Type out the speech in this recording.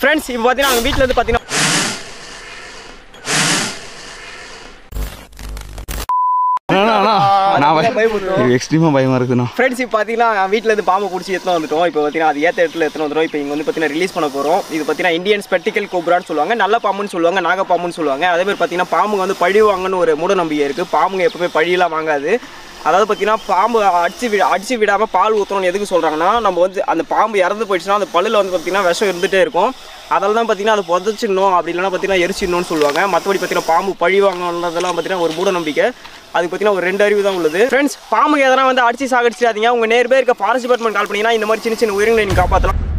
Friends இப்போ பார்த்தீங்கன்னா அவங்க வீட்டில் இருந்து பார்த்தீங்கன்னா அண்ணா, அண்ணா, நான் பய- பயமுறுத்தும். இது எக்ஸ்ட்ரீமா பயமா இருக்குண்ணா ஃப்ரெண்ட்ஸ் இப்போ பார்த்தீங்கன்னா வீட்டில் இருந்து பாம்பு பிடிச்சி எடுத்துன்னு வந்துட்டோம் இப்போ பார்த்தீங்கன்னா அது ஏற்ற இடத்துல எடுத்துன்னு வந்துடும் இப்போ இங்கே வந்து பார்த்தீங்கன்னா ரிலீஸ் பண்ண போகிறோம் இது பார்த்தீங்கன்னா இந்தியன் ஸ்பெட்டிக்கல் கோப்ரான்னு சொல்லுவாங்க நல்ல பாம்புன்னு சொல்லுவாங்க நாகப்பாம்புன்னு சொல்லுவாங்க அதே மாதிரி பார்த்தீங்கன்னா பாம்புங்க வந்து பழி வாங்கன்னு ஒரு மூட நம்பிக்கை இருக்குது பாம்புங்க எப்பவுமே பழியெல்லாம் வாங்காது அதாவது பார்த்தீங்கன்னா பாம்பு அடிச்சு விட அடிச்சு விடாமல் பால் ஊற்றணும்னு எதுக்கு சொல்கிறாங்கன்னா நம்ம வந்து அந்த பாம்பு இறந்து போயிடுச்சுன்னா அந்த பல்லில் வந்து பார்த்தீங்கன்னா விஷம் இருந்துகிட்டே இருக்கும் அதனால தான் பார்த்தீங்கன்னா அதை புதைச்சிடணும் அப்படி இல்லைன்னா பார்த்தீங்கன்னா எரிச்சிடணும்னு சொல்லுவாங்க மற்றபடி பார்த்தீங்கன்னா பாம்பு பழி வாங்கணுன்றதெல்லாம் பார்த்தீங்கன்னா ஒரு மூட நம்பிக்கை அதுக்கு பார்த்தீங்கன்னா ஒரு ரெண்டு அறிவு தான் உள்ளது ஃப்ரெண்ட்ஸ் பாம்பு எதனா வந்து அடிச்சு சாகடிச்சிடாதீங்க உங்கள் நேர் இருக்க ஃபாரஸ்ட் டிபார்ட்மெண்ட் கால் பண்ணீங்கன்னா இந்த மாதிரி சின்ன சின்ன உயிரினங்களை நீங்கள் காப்பாற்றலாம்